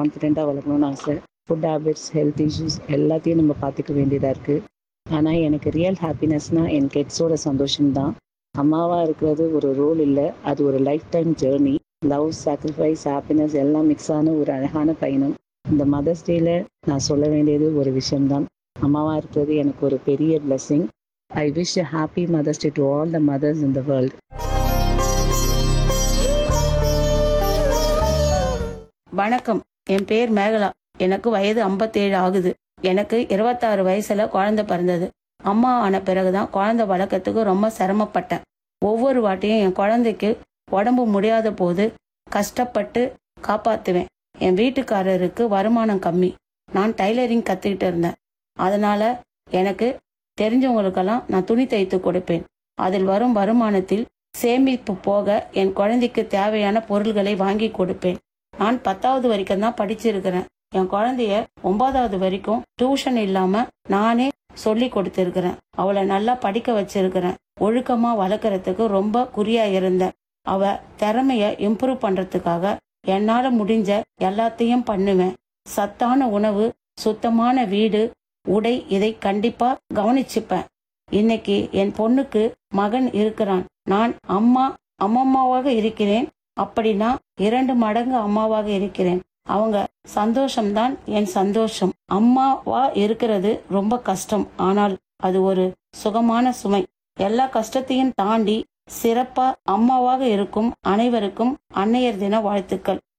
கான்ஃபிடென்ட்டாக வளர்க்கணும்னு ஆசை ஃபுட் ஹேபிட்ஸ் ஹெல்த் இஷ்யூஸ் எல்லாத்தையும் நம்ம பார்த்துக்க வேண்டியதாக இருக்குது ஆனால் எனக்கு ரியல் ஹாப்பினஸ்னால் என் கிட்ஸோட சந்தோஷம்தான் அம்மாவாக இருக்கிறது ஒரு ரோல் இல்லை அது ஒரு lifetime journey love sacrifice happiness எல்லாம் மிக்ஸ் ஆன ஒரு அழகான பயணம் இந்த மதர்ஸ் டேல நான் சொல்ல வேண்டியது ஒரு விஷயம்தான் அம்மாவாக இருக்கிறது எனக்கு ஒரு பெரிய blessing I wish a happy mother's day to all the mothers in the world வணக்கம் என் பேர் மேகலா எனக்கு வயது 57 ஆகுது எனக்கு இருபத்தாறு வயசுல குழந்தை பிறந்தது அம்மா ஆன பிறகுதான் குழந்தை வளர்க்கறதுக்கு ரொம்ப சிரமப்பட்டேன் ஒவ்வொரு வாட்டியும் என் குழந்தைக்கு உடம்பு முடியாத போது கஷ்டப்பட்டு காப்பாத்துவேன் என் வீட்டுக்காரருக்கு வருமானம் கம்மி நான் டைலரிங் கத்துக்கிட்டு இருந்தேன் அதனால எனக்கு தெரிஞ்சவங்களுக்கெல்லாம் நான் துணி தைத்து கொடுப்பேன் அதில் வரும் வருமானத்தில் சேமிப்பு போக என் குழந்தைக்கு தேவையான பொருள்களை வாங்கி கொடுப்பேன் நான் பத்தாவது வரைக்கும் தான் படிச்சிருக்கிறேன் என் குழந்தைய ஒன்பதாவது வரைக்கும் டியூஷன் இல்லாம நானே சொல்லி கொடுத்திருக்கிறேன் அவளை நல்லா படிக்க வச்சிருக்கிறேன் ஒழுக்கமா வளர்க்கறதுக்கு ரொம்ப குறியா இருந்தேன் அவ திறமைய இம்ப்ரூவ் பண்றதுக்காக என்னால முடிஞ்ச எல்லாத்தையும் பண்ணுவேன் சத்தான உணவு சுத்தமான வீடு உடை இதை கண்டிப்பா கவனிச்சுப்பேன் இன்னைக்கு என் பொண்ணுக்கு மகன் இருக்கிறான் நான் அம்மா அம்மம்மாவாக இருக்கிறேன் அப்படின்னா இரண்டு மடங்கு அம்மாவாக இருக்கிறேன் அவங்க சந்தோஷம்தான் என் சந்தோஷம் அம்மாவா இருக்கிறது ரொம்ப கஷ்டம் ஆனால் அது ஒரு சுகமான சுமை எல்லா கஷ்டத்தையும் தாண்டி சிறப்பா அம்மாவாக இருக்கும் அனைவருக்கும் அன்னையர் தின வாழ்த்துக்கள்